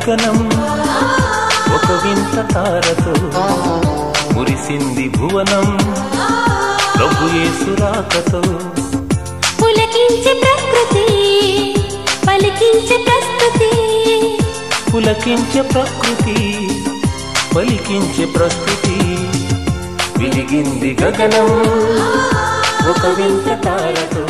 గగనం ఒక వింత తారతో మురిసింది భువనం ప్రభు యేసురాకతో పులకించే ప్రకృతి పలికించే ప్రస్తుతి పులకించే ప్రకృతి పలికించే ప్రస్తుతి వెలిగింది గగనం ఒక వింత తారతో